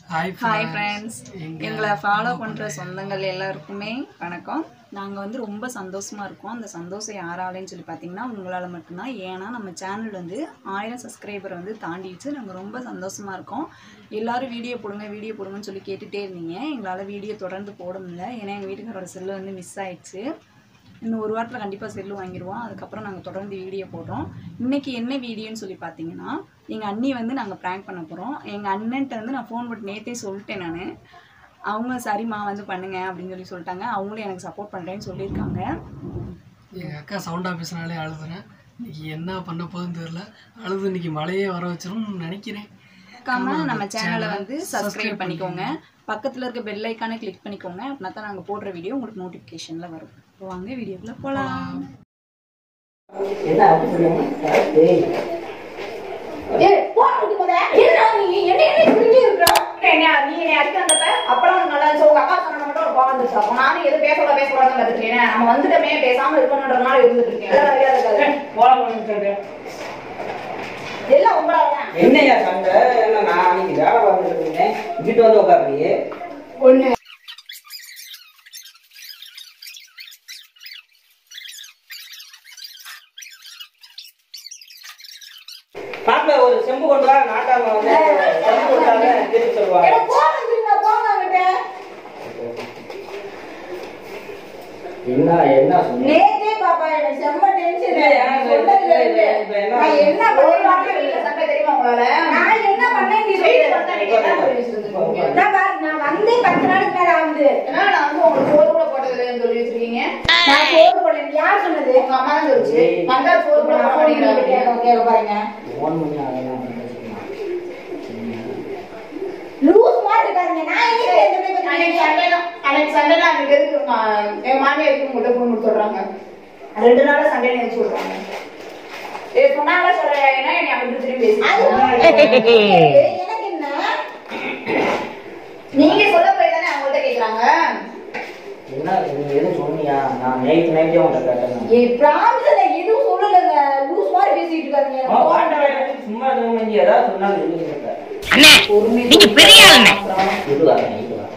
Hi hi friends எங்களை follow பண்ணுற சொந்தங்கள் எல்லாருக்குமே வணக்கம் நாங்கள் வந்து ரொம்ப சந்தோஷமாக இருக்கோம் அந்த சந்தோஷம் யாராலேன்னு சொல்லி பார்த்தீங்கன்னா உங்களால் மட்டும்தான் ஏன்னா நம்ம சேனல் வந்து ஆயிரம் சப்ஸ்கிரைபரை வந்து தாண்டிடுச்சு நாங்கள் ரொம்ப சந்தோஷமாக இருக்கோம் எல்லாரும் வீடியோ போடுங்க வீடியோ போடுங்கன்னு சொல்லி கேட்டுகிட்டே இருந்தீங்க எங்களால் வீடியோ தொடர்ந்து போட முடியல ஏன்னா எங்கள் வீட்டுக்காரோட செல்லு வந்து மிஸ் ஆயிடுச்சு இன்னும் ஒரு வாரத்தில் கண்டிப்பாக செல்லு வாங்கிடுவோம் அதுக்கப்புறம் நாங்கள் தொடர்ந்து வீடியோ போடுறோம் இன்றைக்கி என்ன வீடியோன்னு சொல்லி பார்த்தீங்கன்னா எங்கள் அண்ணி வந்து நாங்கள் ப்ராங்க் பண்ண போகிறோம் எங்கள் அண்ணன்ட்ட வந்து நான் ஃபோன் போட்டு நேற்றே சொல்லிட்டேன் நான் அவங்க சரிம்மா வந்து பண்ணுங்க அப்படின்னு சொல்லி சொல்லிட்டாங்க அவங்களும் எனக்கு சப்போர்ட் பண்ணுறேன்னு சொல்லியிருக்காங்க எங்கள் அக்கா சவுண்டாக பேசினாலே அழுதுறேன் இன்னைக்கு என்ன பண்ண போகுதுன்னு தெரியல அழுது இன்னைக்கு மழையே வர வச்சிரும்னு நினைக்கிறேன் மறக்காம நம்ம சேனலை வந்து சப்ஸ்கிரைப் பண்ணிக்கோங்க பக்கத்தில் இருக்க பெல் ஐக்கானை கிளிக் பண்ணிக்கோங்க அப்படின்னா தான் நாங்கள் போடுற வீடியோ உங்களுக்கு நோட்டிஃபிகேஷனில் வரும் இப்போ வாங்க வீடியோக்குள்ளே போகலாம் என்ன அப்படி சொல்லுங்க ஏய் ஏய், போ அங்கிட்டு போத. என்ன நீ என்ன என்ன புரிஞ்சு இருக்கிற? என்ன நீ என்னை அடிக்க வந்தப்ப, அப்பெல்லாம் உனக்கு நல்லா இருந்துச்சு. உங்க அக்கா சொன்ன மட்டும் ஒரு கோவம் வந்துச்சு. அப்ப நானும் எதுவும் பேசக்கூடாது, பேசக்கூடாதுன்னு கத்துட்டு இருக்கேன். நம்ம வந்துட்டோமே, பேசாம இருக்கணுன்றதுனால இருந்துட்டு இருக்கேன். அதெல்லாம் மரியாதை இருக்காது. போலாம் போலாம்னு சொல்றேன். எல்லாம் உங்களாலதான். என்னய்யா சண்டை என்ன நான் அன்னைக்கு வேலை பார்த்துட்டு இருந்தேன் வீட்டு வந்து உட்காருறியே ஒண்ணு. மாப்பிள்ள ஒரு செம்பு கொண்டு வா நாட்டாம வந்து செம்பு கொடுத்தாங்க திருப்பி சொல்லுவாங்க எனக்கு கோவம் வந்துருங்க, போங்க அங்கிட்டு. என்ன என்ன சொன்னீங்க நேத்தே பாப்பா, எனக்கு செம்ம tension. இல்லையா, இப்ப சொன்னதுல இருந்து. இப்ப என்ன? நான் என்ன ஒரு வாரம் பண்ணேன் வீட்டுல சண்டை தெரியுமா உங்களால நான் என்ன பண்ணேன் நீ வீட்டுக்கு சொல்லு. வந்தா நீங்க என்ன பேசிட்டு இருக்கீங்க? நான் பாரு, நான் வந்தே பத்து நாளுக்கு மேல ஆகுது ஏன்னா நான் வந்து உங்களுக்கு சோறு கூட போட்டதில்லைன்னு சொல்லி வச்சிருக்கீங்க நான் சோறு போடல யார் சொன்னது உங்க அம்மா தான் சொல்லுச்சு வந்தா சோறு கூட போட மாட்டேங்கிறாங்க கேட்க கேட்க பாருங்க ஃபோன் பண்ணி அதெல்லாம் பேசிக்கலாம் லூஸ் மாதிரி இருக்காருங்க நான் எங்க எந்த போய் பத்தி அன்னைக்கு பேசுறேன்? சண்டை தான் அன்னைக்கு சண்டை தான் அன்னைக்கு எதுக்கு மா- என் மாமியார் எதுக்கு உங்கள்கிட்ட ஃபோன் பண்ணி சொல்றாங்க ரெண்டு நாளா சண்டை நினைச்சு விடுறாங்க ஏ சொன்னாங்களா சொல்றேன் ஏன்னா என்னை அப்படி திரும்பி அது பேசி எனக்கு என்ன நீங்க சொல்ல போய் தானே அவங்கள்ட்ட கேக்குறாங்க என்ன நீ எதுவும் சொன்னியா நான் நைட் நைட்டே உன்கிட்ட கேட்டேன் ஏய் பிராமிஸ் நான் எதுவும் சொல்லலங்க லூஸ் மாதிரி பேசிட்டு இருக்காருங்க ஆ, வாண்ட வேண்டாம். சும்மா இருக்க ஏதாவது சொன்னாங்க இல்லைங்க நீங்க பெரிய ஆளுங்க இது வரேன் இது வரேன்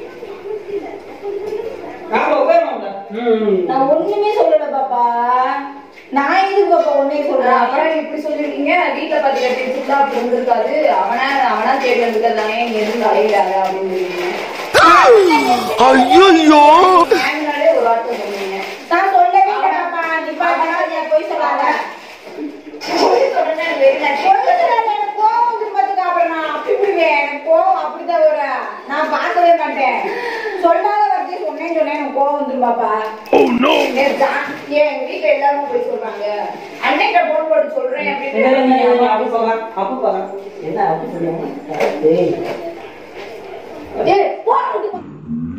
ஆமா உட்காருவாங்க ம் நான் ஒண்ணுமே சொல்லல பாப்பா நான் எதுக்கு பாப்பா ஒன்னே சொல்றேன் அப்புறம் இப்படி சொல்லிருக்கீங்க வீட்டுல பாத்து கட்டி வச்சுட்டா அப்படி இருந்திருக்காது அவனா அவனா தேடி வந்துருக்கானே நீங்க எதுவும் அலையிடாத அப்படின்னு சொல்லுவீங்க ஐயோ ஒரு வார்த்தை சொல்லுவீங்க நான் சொல்லவே இல்லை பாப்பா நீ பாப்பா போய் சொல்லாத போய் சொல்றேன்னா எனக்கு வெறி நாச்சு. பொண்ணு சொல்லாத, எனக்கு கோவம் வந்துரும் பாத்துக்க, அப்புறம் நான் அப்படி விடுவேன். எனக்கு கோவம் அப்படிதான் வரும். நான் பார்க்கவே மாட்டேன். சொல்லாத வார்த்தையை சொன்னேன்னு சொன்னேன், எனக்கு கோவம் வந்துரும் பாப்பா. ஏன் ஜா- ஏன் எங்க வீட்டுல எல்லாரும் போய் சொல்றாங்க அன்னைக்கு போன் போட்டு சொல்றேன் என்ன என்ன என்ன அப்படின்னு அப்படி போகலாம் அப்படி போகலாம் என்ன அப்படி சொல்லுங்க ஏய் ஏய், போ அங்கிட்டு போ.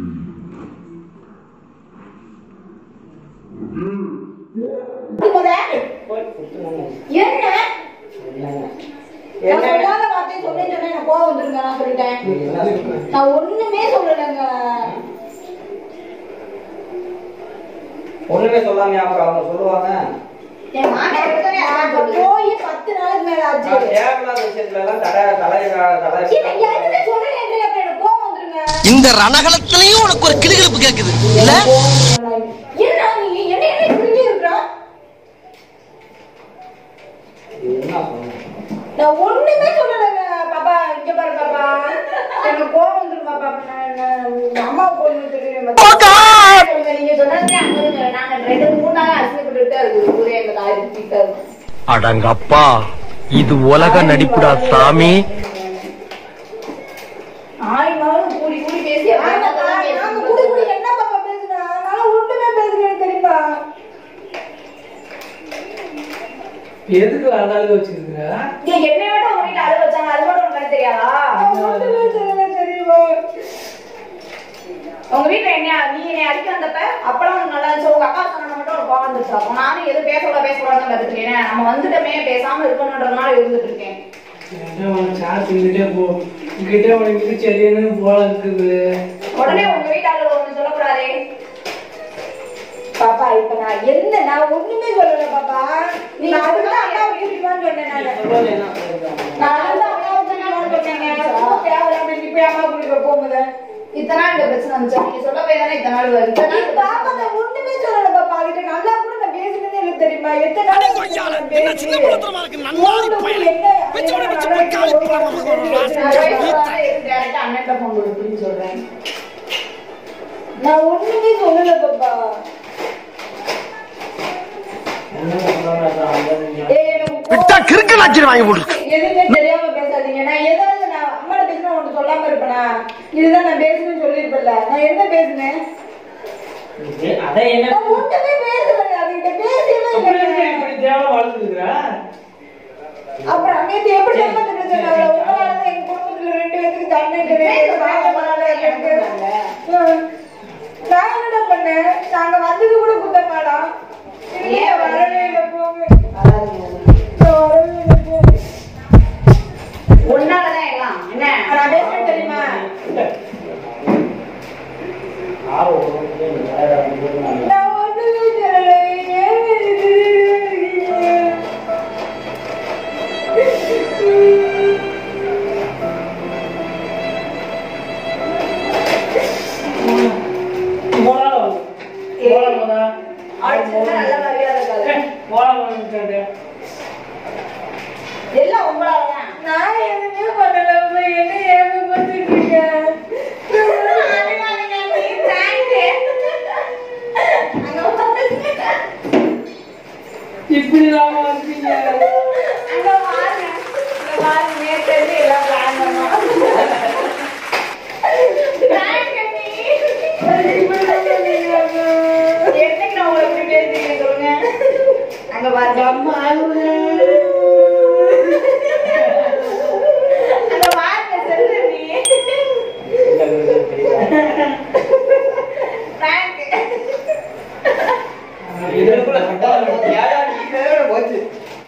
அங்கிட்டு போதே. போய் கொடுத்துருங்க என்ன என்னங்க நான் என்ன சொல்லாத வார்த்தையை சொன்னேன்னு சொன்னேன், எனக்கு கோவம் வந்துருங்க, நான் சொல்லிட்டேன். என்ன சொல்லுங்க நான் ஒண்ணுமே சொல்லலைங்க ஒண்ணுமே சொல்லாம அப்புறம் அவங்க சொல்லுவாங்க என் மாமியார் கிட்ட நாங்க போய் பத்து நாளுக்கு மேல ஆச்சு நான் தேவையில்லாத விஷயத்துல எல்லாம் தடை தலை தலை இல்ல, எதுவுமே சொல்லலையே, அப்புறம் எனக்கு கோவம் வந்துருங்க இந்த ரணகலத்திலையும் உனக்கு ஒரு கிளுகிழப்பு கேக்குது இல்ல என்ன நீ என்ன என்ன புரிஞ்சு இருக்கிற என்ன சொன்னேன் நான் ஒண்ணுமே சொல்லலைங்க பாப்பா இங்க பாரு பாப்பா எனக்கு கோவம் வந்துரும் பாப்பா நான் நான் உங்க அம்மா போன் சொல்லுங்க நீங்க சொன்னதே அங்க நாங்க ரெண்டு மூணு நாள் அசிங்கப்பட்டுட்டு தான் இருக்குது ஊரே எங்களுக்கு ஆயிரத்தி இருக்கு அடங்கப்பா இது உலக நடிப்புடா சாமி ஆய் மாதம் கூடி கூடி பேசி நாங்க குடி குடி என்ன பாப்பா பேசுறேன் நான் ஒண்ணுமே பேசுறேன் தெரியுமா எதுக்கு அழகு வச்சிருக்கிற நீங்க என்னை விட உங்க வீட்டுல அழுக வச்சாங்க அது மட்டும் உங்களுக்கு தெரியாதா நான் ஒண்ணுமே சொல்லல தெரியுமா உங்க வீட்டுல என்ன நீ என்னை அடிக்க வந்தப்ப அப்பெல்லாம் உனக்கு நல்லா இருந்துச்சு உங்க அக்கா சொன்ன மட்டும் ஒரு கோவம் வந்துச்சு அப்போ நானும் எதுவும் பேசக்கூடாது பேசக்கூடாதுன்னு கத்துக்கிட்டேன் நம்ம வந்துட்டோமே பேசாம இருக்கணுன்றதுனால இருந்துட்டு இருக்கேன் என்ன உனக்கு சார்ஜ் இருந்துட்டே போ உங்ககிட்ட உனக்கு சரியான போல இருக்குது உடனே உங்க வீட்டாளர் ஒண்ணு சொல்லக்கூடாதே பாப்பா இப்ப நான் என்ன நான் ஒண்ணுமே சொல்லல பாப்பா நீ அதுக்கு அக்காவை கூட்டிட்டு வான்னு சொன்னேன் நானு சொல்றது என்ன சொல்றாங்க நான் வந்து அக்காவை கூட்டிட்டு வான்னு சொன்னேங்க ரொம்ப தேவையில்லாம நீ போய் அம்மா குளிக்க போகும்போது இத்தனை நாள் இந்த பிரச்சனை வந்துச்சு நீங்க சொல்ல போய் தானே இத்தனை நாள் வருது இத்தனை நாள் பாப்பா நான் ஒண்ணுமே சொல்லல பாப்பா கிட்ட நல்லா கூட நான் பேசினதே எனக்கு தெரியுமா எத்தனை நாள் என்ன சின்ன படத்தனமா இருக்கு நன்னாரி பயலே வச்சோட வச்சு போய் காலி டேரக்டா அண்ணன்ட்ட போன் கொடுக்குன்னு சொல்றேன் நான் ஒண்ணுமே சொல்லல பாப்பா ஏய் எனக்கு விட்டா கிறுக்கு நாச்சிரு வாங்கி போட்டுருக்கு எதுவுமே தெரியாம பேசாதீங்க நான் ஏதாவது நான் அம்மாட்ட பேசினா உன்ட்டு சொல்லாம இருப்பேனா இதுதான் நான் பேசணும்னு சொல்லியிருப்பேன்ல நான் என்ன பேசினேன் அதை என்ன நான் ஒண்ணுமே பேசல அதுகிட்ட பேசவே இப்படி இல்லை இப்படி தேவை வளர்ந்துருக்குறா அப்புறம் அங்கேயிருந்து எப்படி ஏமாத்த பிரச்சனை ஆகல உங்களால எங்க குடும்பத்துல ரெண்டு பேத்துக்கு தண்ணி நான் என்னடா பண்ணேன் நாங்க வந்தது கூட குத்தம் மேடம் ஏன் வரவே இல்லை போங்க நான் வரவே இல்லை போங்க ஒன்னாலதான் எல்லாம் என்ன நான் பேசுறேன் தெரியுமா நான் ஒண்ணுமே சொல்லல ஏன் இப்படி இருக்கீங்க? அடிச்சுன்னா நல்ல மரியாதை இருக்காது எல்லாம் உங்களாலதான் நான் எதுவுமே பண்ணல அம்மா. என்ன ஏமாத்திட்டு இருக்க? இப்படிதான் வந்தீங்க அங்க பாருங்க அம்மா அங்க பாருங்க சொல்லு நீ Prank. இதுக்குள்ள